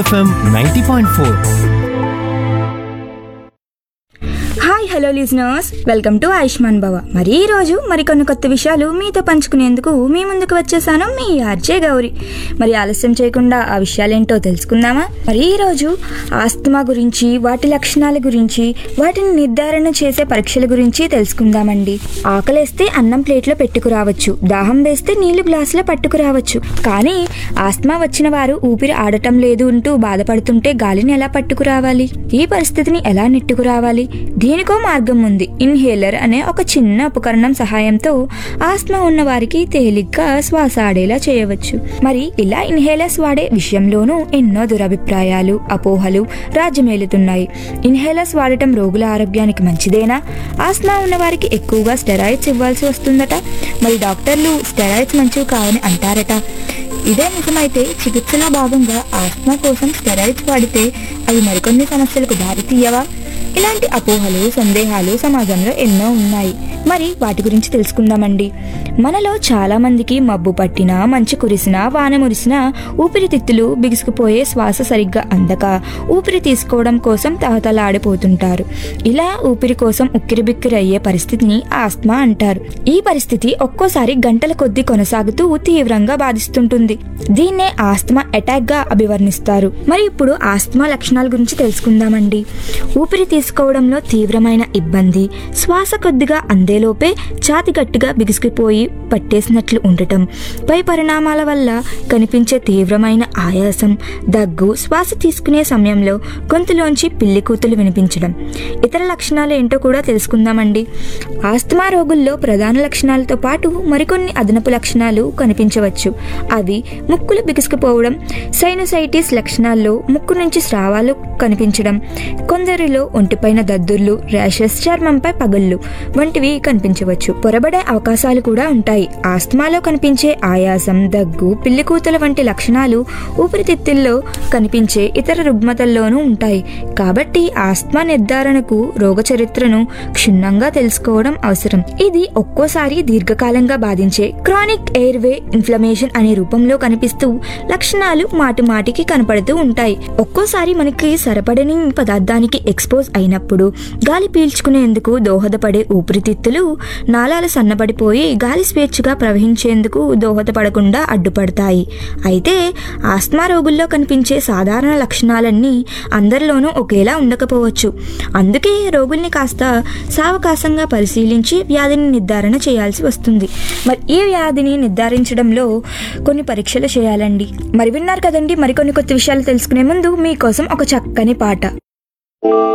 FM ninety point four hi hello listeners welcome to Ayushman Bhava మరి ఈ రోజు మరికొన్ని కొత్త విషయాలు మీతో పంచుకునేందుకు మీ ముందుకు వచ్చేసాను మీ ఆర్జే గౌరి మరి ఆలస్యం చేయకుండా ఆ విషయాలేంటో తెలుసుకుందామా మరి ఈ రోజు ఆస్తమా గురించి వాటి లక్షణాల గురించి వాటిని నిర్ధారణ చేసే పరీక్షల గురించి తెలుసుకుందామండి ఆకలేస్తే అన్నం ప్లేట్లో పెట్టుకురావచ్చు దాహం వేస్తే నీళ్లు గ్లాసులో పట్టుకురావచ్చు కానీ ఆస్తమా వచ్చిన వారు ఊపిరి ఆడటం లేదు అంటూ బాధపడుతుంటే గాలిని ఎలా పట్టుకురావాలి ఈ పరిస్థితిని ఎలా నెట్టుకురావాలి దీనికో మార్గం ఉంది ఇన్హేలర్ అనే ఒక చిన్న ఉపకరణం సహాయంతో ఆస్మా ఉన్న వారికి తేలిగ్గా శ్వాస ఆడేలా చేయవచ్చు మరి ఇలా ఇన్హేలర్స్ వాడే విషయంలోనూ ఎన్నో దురభిప్రాయాలు అపోహలు రాజ్యమేలుతున్నాయి ఇన్హేలర్స్ వాడటం రోగుల ఆరోగ్యానికి మంచిదేనా ఆస్మా ఉన్న వారికి ఎక్కువగా స్టెరాయిడ్స్ ఇవ్వాల్సి వస్తుందట మరి డాక్టర్లు స్టెరాయిడ్స్ మంచివి కావని అంటారట ఇదే నిజమైతే చికిత్సలో భాగంగా ఆస్మా కోసం స్టెరాయిడ్స్ వాడితే అవి మరికొన్ని సమస్యలకు దారితీయవా ఇలాంటి అపోహలు సందేహాలు సమాజంలో ఎన్నో ఉన్నాయి మరి వాటి గురించి తెలుసుకుందామండి మనలో చాలా మందికి మబ్బు పట్టినా మంచు కురిసినా వాన మురిసినా ఊపిరితిత్తులు బిగుసుకుపోయే శ్వాస సరిగ్గా అందక ఊపిరి తీసుకోవడం కోసం తహతలాడిపోతుంటారు ఇలా ఊపిరి కోసం ఉక్కిరిబిక్కిరి అయ్యే పరిస్థితిని ఆస్మా అంటారు ఈ పరిస్థితి ఒక్కోసారి గంటల కొద్దీ కొనసాగుతూ తీవ్రంగా బాధిస్తుంటుంది దీన్నే ఆస్తమా అటాక్ గా అభివర్ణిస్తారు మరి ఇప్పుడు ఆస్తమా లక్షణాల గురించి తెలుసుకుందామండి ఊపిరి తీసుకోవడంలో తీవ్రమైన ఇబ్బంది శ్వాస కొద్దిగా అందేలోపే ఛాతి గట్టిగా బిగుసుకుపోయి పట్టేసినట్లు ఉండటం పై పరిణామాల వల్ల కనిపించే తీవ్రమైన ఆయాసం దగ్గు శ్వాస తీసుకునే సమయంలో గొంతులోంచి పిల్లి కూతులు వినిపించడం ఇతర లక్షణాలు ఏంటో కూడా తెలుసుకుందామండి ఆస్తమా రోగుల్లో ప్రధాన లక్షణాలతో పాటు మరికొన్ని అదనపు లక్షణాలు కనిపించవచ్చు అవి ముక్కులు బిగుసుకుపోవడం సైనసైటిస్ లక్షణాల్లో ముక్కు నుంచి స్రావాలు కనిపించడం కొందరిలో ఒంటిపైన దద్దుర్లు ర్యాషెస్ చర్మంపై పగుళ్ళు వంటివి కనిపించవచ్చు పొరబడే అవకాశాలు కూడా ఉంటాయి ఆస్తమాలో కనిపించే ఆయాసం దగ్గు పిల్లి కూతల వంటి లక్షణాలు ఊపిరితిత్తుల్లో కనిపించే ఇతర రుగ్మతల్లోనూ ఉంటాయి కాబట్టి ఆస్తమా నిర్ధారణకు రోగ చరిత్రను క్షుణ్ణంగా తెలుసుకోవడం అవసరం ఇది ఒక్కోసారి దీర్ఘకాలంగా బాధించే క్రానిక్ ఎయిర్వే ఇన్ఫ్లమేషన్ అనే రూపంలో కనిపిస్తూ లక్షణాలు మాటి మాటికి కనపడుతూ ఉంటాయి ఒక్కోసారి మనకి సరిపడని పదార్థానికి ఎక్స్పోజ్ అయినప్పుడు గాలి పీల్చుకునేందుకు దోహదపడే ఊపిరితిత్తులు నాళాలు సన్నబడిపోయి గాలి స్వేచ్ఛగా ప్రవహించేందుకు దోహదపడకుండా అడ్డుపడతాయి అయితే ఆస్మా రోగుల్లో కనిపించే సాధారణ లక్షణాలన్నీ అందరిలోనూ ఒకేలా ఉండకపోవచ్చు అందుకే రోగుల్ని కాస్త సావకాశంగా పరిశీలించి వ్యాధిని నిర్ధారణ చేయాల్సి వస్తుంది మరి ఈ వ్యాధిని నిర్ధారించడంలో కొన్ని పరీక్షలు చేయాలండి మరి విన్నారు కదండి మరికొన్ని కొత్త విషయాలు తెలుసుకునే ముందు మీకోసం ఒక చక్కని పాట